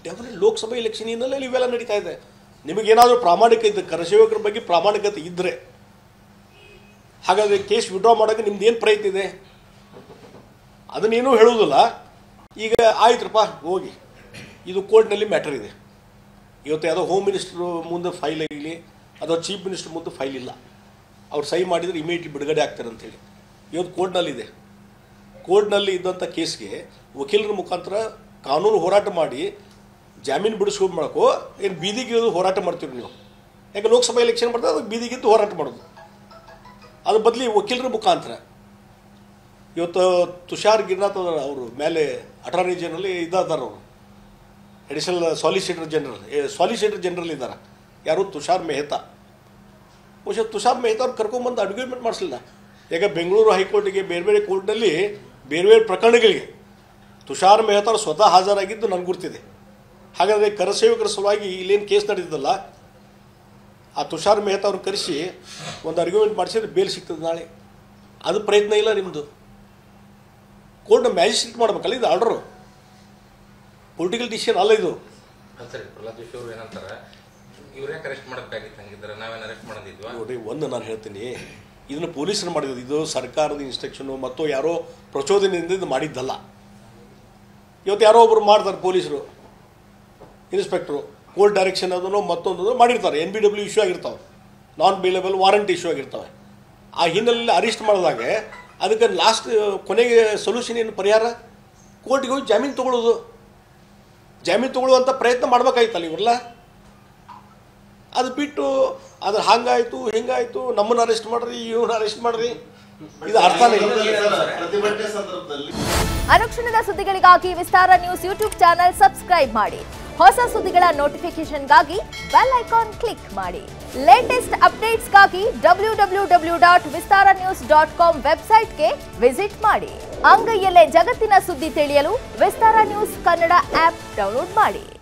ಯಾಕಂದರೆ ಲೋಕಸಭೆ ಎಲೆಕ್ಷನ್ ಹಿನ್ನೆಲೆಯಲ್ಲಿ ಇವೆಲ್ಲ ನಡೀತಾ ಇದೆ ನಿಮಗೇನಾದರೂ ಪ್ರಾಮಾಣಿಕ ಇದ್ದ ಕರಸೇವಕರ ಬಗ್ಗೆ ಪ್ರಾಮಾಣಿಕತೆ ಇದ್ದರೆ ಹಾಗಾದರೆ ಕೇಸ್ ವಿಡ್ರಾ ಮಾಡೋಕ್ಕೆ ನಿಮ್ದು ಏನು ಪ್ರಯತ್ನ ಇದೆ ಅದನ್ನೇನೂ ಹೇಳುವುದಿಲ್ಲ ಈಗ ಆಯ್ತುರಪ್ಪ ಹೋಗಿ ಇದು ಕೋರ್ಟ್ನಲ್ಲಿ ಮ್ಯಾಟರ್ ಇದೆ ಇವತ್ತು ಯಾವುದೋ ಹೋಮ್ ಮಿನಿಸ್ಟ್ರು ಮುಂದೆ ಫೈಲ್ ಆಗಲಿ ಅಥವಾ ಚೀಫ್ ಮಿನಿಸ್ಟರ್ ಮುಂದೆ ಫೈಲ್ ಇಲ್ಲ ಅವ್ರು ಸಹಿ ಮಾಡಿದರೆ ಇಮಿಡಿಯೇಟ್ಲಿ ಬಿಡುಗಡೆ ಆಗ್ತಾರೆ ಅಂತೇಳಿ ಇವತ್ತು ಕೋರ್ಟ್ನಲ್ಲಿದೆ ಕೋರ್ಟ್ನಲ್ಲಿ ಇದ್ದಂಥ ಕೇಸ್ಗೆ ವಕೀಲರ ಮುಖಾಂತರ ಕಾನೂನು ಹೋರಾಟ ಮಾಡಿ ಜಾಮೀನು ಬಿಡಿಸ್ಕೊಂಡು ಮಾಡೋಕ್ಕೋ ಏನು ಬೀದಿಗೆ ಇಳಿದು ಹೋರಾಟ ಮಾಡ್ತೀರಿ ನೀವು ಯಾಕೆ ಲೋಕಸಭಾ ಎಲೆಕ್ಷನ್ ಬರ್ತದೆ ಅದಕ್ಕೆ ಬೀದಿಗಿದ್ದು ಹೋರಾಟ ಮಾಡೋದು ಅದ್ರ ಬದಲಿ ವಕೀಲರ ಮುಖಾಂತರ ಇವತ್ತು ತುಷಾರ್ ಗಿರ್ನಾಥ್ ಅವರು ಮೇಲೆ ಅಟಾರ್ನಿ ಜನರಲ್ ಇದ್ದಾರ ಅವರು additional solicitor general solicitor general ಇದ್ದಾರೆ ಯಾರು ತುಷಾರ್ ಮೆಹ್ತಾ ಬಹುಶಃ ತುಷಾರ್ ಮೆಹ್ತಾ ಅವ್ರು ಕರ್ಕೊಂಬಂದು ಅಡ್ಗ್ಯುಮೆಂಟ್ ಮಾಡಿಸಲಿಲ್ಲ ಈಗ ಬೆಂಗಳೂರು ಹೈಕೋರ್ಟಿಗೆ ಬೇರೆ ಬೇರೆ ಕೋರ್ಟ್ನಲ್ಲಿ ಬೇರೆ ಬೇರೆ ಪ್ರಕರಣಗಳಿಗೆ ತುಷಾರ್ ಮೆಹ್ತಾ ಅವ್ರು ಸ್ವತಃ ಹಾಜರಾಗಿದ್ದು ನನಗೆ ಗುರ್ತಿದೆ ಹಾಗಾದರೆ ಕರಸೇವಕರ ಸಲುವಾಗಿ ಇಲ್ಲೇನು ಕೇಸ್ ನಡೆದಿದ್ದಲ್ಲ ಆ ತುಷಾರ್ ಮೆಹ್ತಾ ಅವ್ರು ಕರೆಸಿ ಒಂದು ಅರ್ಗ್ಯುಮೆಂಟ್ ಮಾಡಿಸಿದ್ರೆ ಬೇಲ್ ಸಿಗ್ತದೆ ನಾಳೆ ಅದು ಪ್ರಯತ್ನ ಇಲ್ಲ ನಿಮ್ಮದು ಕೋರ್ಟ್ ಮ್ಯಾಜಿಸ್ಟ್ರೇಟ್ ಮಾಡ್ಬೇಕಲ್ಲ ಇದು ಆರ್ಡರು ಪೊಲಿಟಿಕಲ್ ಡಿಸಿಷನ್ ಅಲ್ಲ ಇದು ಅದ್ ಸರಿ ಪ್ರಹ್ಲಾದ್ ಜೋಶಿ ಅವರು ಏನಂತಾರೆ ಇವ್ರು ಯಾಕೆ ಅರೆಸ್ಟ್ ಮಾಡಬೇಕಾಗಿತ್ತು ಹಂಗಿದ್ರೆ ನಾವೇನು ಅರೆಸ್ಟ್ ಮಾಡೋದಿದ್ವಾ ನೋಡಿ ಒಂದು ನಾನು ಹೇಳ್ತೀನಿ ಇದನ್ನು ಪೊಲೀಸರು ಮಾಡಿದ್ದು ಇದು ಸರ್ಕಾರದ ಇನ್ಸ್ಟ್ರಕ್ಷನು ಮತ್ತು ಯಾರೋ ಪ್ರಚೋದನೆಯಿಂದ ಇದು ಮಾಡಿದ್ದಲ್ಲ ಇವತ್ತು ಯಾರೋ ಒಬ್ಬರು ಮಾಡ್ತಾರೆ ಪೊಲೀಸರು ಇನ್ಸ್ಪೆಕ್ಟ್ರು ಕೋರ್ಟ್ ಡೈರೆಕ್ಷನ್ ಅದನ್ನು ಮತ್ತೊಂದು ಮಾಡಿರ್ತಾರೆ ಎನ್ ಬಿ ಡಬ್ಲ್ಯೂ ಇಶ್ಯೂ ಆಗಿರ್ತಾವೆ ನಾನ್ ಬೇಲೆಬಲ್ ವಾರಂಟ್ ಇಶ್ಯೂ ಆಗಿರ್ತವೆ ಆ ಹಿನ್ನೆಲೆಯಲ್ಲಿ ಅರೆಸ್ಟ್ ಮಾಡಿದಾಗ ಅದಕ್ಕೆ ಲಾಸ್ಟ್ ಕೊನೆಗೆ ಸೊಲ್ಯೂಷನ್ ಏನು ಪರಿಹಾರ ಕೋರ್ಟಿಗೆ ಹೋಗಿ ಜಾಮೀನು ತಗೊಳ್ಳೋದು ಜಾಮೀನು ತಗೊಳ್ಳುವಂಥ ಪ್ರಯತ್ನ ಮಾಡ್ಬೇಕಾಯ್ತಲ್ಲ ಇವರೆಲ್ಲ ಅದು ಬಿಟ್ಟು ಅದು ಹಂಗಾಯ್ತು ಹಿಂಗಾಯ್ತು ನಮ್ಮನ್ನ ಅರೆಸ್ಟ್ ಮಾಡ್ರಿ ಇವ್ರನ್ನ ಅರೆಸ್ಟ್ ಮಾಡ್ರಿ ಇದು ಅರ್ಥನೇ ಇಲ್ಲ ಪ್ರತಿಭಟನೆ ಸಂದರ್ಭದಲ್ಲಿ ಅನುಕ್ಷಣದ ಸುದ್ದಿಗಳಿಗಾಗಿ Vistara news YouTube channel subscribe ಮಾಡಿ ಹೊಸ ಸುದ್ದಿಗಳ ನೋಟಿಫಿಕೇಶನ್ಗಾಗಿ ಬೆಲ್ ಐಕಾನ್ ಕ್ಲಿಕ್ ಮಾಡಿ ಲೇಟೆಸ್ಟ್ ಅಪ್ಡೇಟ್ಸ್ಗಾಗಿ W W W dot Vistara news dot com ವೆಬ್ಸೈಟ್ಗೆ ವಿಸಿಟ್ ಮಾಡಿ ಅಂಗೈಯಲ್ಲೇ ಜಗತ್ತಿನ ಸುದ್ದಿ ತಿಳಿಯಲು Vistara news Kannada app download ಮಾಡಿ